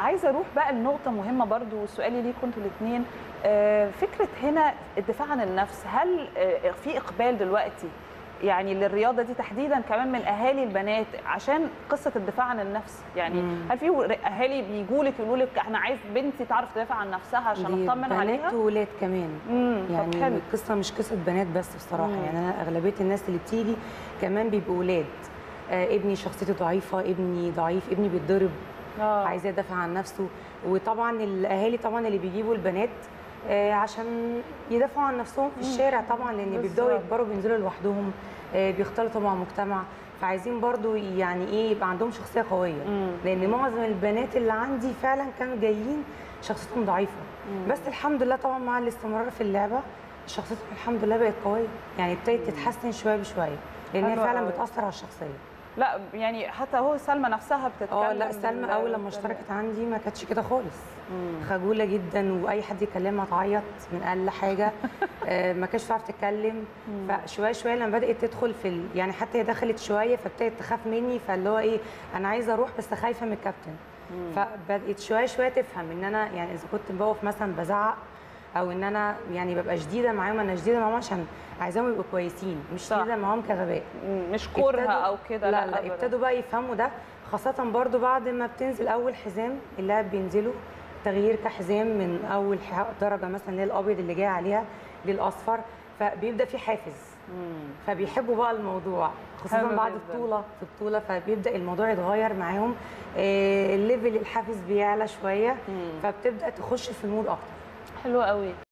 عايزه اروح بقى لنقطه مهمه برضو وسؤالي ليكم انتوا الاثنين فكره هنا الدفاع عن النفس هل آه، في اقبال دلوقتي يعني للرياضه دي تحديدا كمان من اهالي البنات عشان قصه الدفاع عن النفس يعني مم. هل في اهالي بيجوا لك يقولوا لك انا عايز بنتي تعرف تدافع عن نفسها عشان دي اطمن عليها بنات وولاد كمان امم طب يعني حلو القصه مش قصه بنات بس بصراحه مم. يعني انا اغلبيه الناس اللي بتيجي كمان بيبقوا ولاد آه ابني شخصيته ضعيفه ابني ضعيف ابني بيتضرب آه. عايز يدافع عن نفسه وطبعا الاهالي طبعا اللي بيجيبوا البنات آه عشان يدافعوا عن نفسهم في الشارع طبعا لان بيبداوا بالظبط. يكبروا بينزلوا لوحدهم آه بيختلطوا مع مجتمع فعايزين برضو يعني ايه يبقى عندهم شخصيه قويه مم. لان معظم البنات اللي عندي فعلا كانوا جايين شخصيتهم ضعيفه بس الحمد لله طبعا مع الاستمرار في اللعبه شخصيتهم الحمد لله بقت قويه يعني ابتدت تتحسن شويه بشويه لان هي حلو فعلا قوي. بتاثر على الشخصيه لا يعني حتى هو سلمى نفسها بتتكلم اه لا سلمى بال- اول لما بال- اشتركت عندي ما كانتش كده خالص مم. خجوله جدا واي حد يكلمها تعيط من اقل حاجه آه، ما كانتش تعرف تتكلم فشويه شويه لما بدات تدخل في ال... يعني حتى هي دخلت شويه فابتدت تخاف مني فاللي هو ايه انا عايزه اروح بس خايفه من الكابتن فبدات شويه شويه تفهم ان انا يعني اذا كنت بقف مثلا بزعق او ان انا يعني ببقى شديده معاهم انا شديده معاهم عشان عايزاهم يبقوا كويسين مش صح. شديده معاهم كغباء مش كره ابتدوا- او كده لا لا أبداً. ابتدوا بقى يفهموا ده خاصة برضو بعد ما بتنزل أول حزام اللاعب بينزلوا تغيير كحزام من أول ح- درجة مثلا اللي هي الأبيض اللي جاي عليها للأصفر فبيبدأ في حافز مم. فبيحبوا بقى الموضوع خصوصا حلو بعد جداً. بطولة في بطولة فبيبدأ الموضوع يتغير معاهم آه، الليفل الحافز بيعلى شوية مم. فبتبدأ تخش في المود أكتر حلو قوي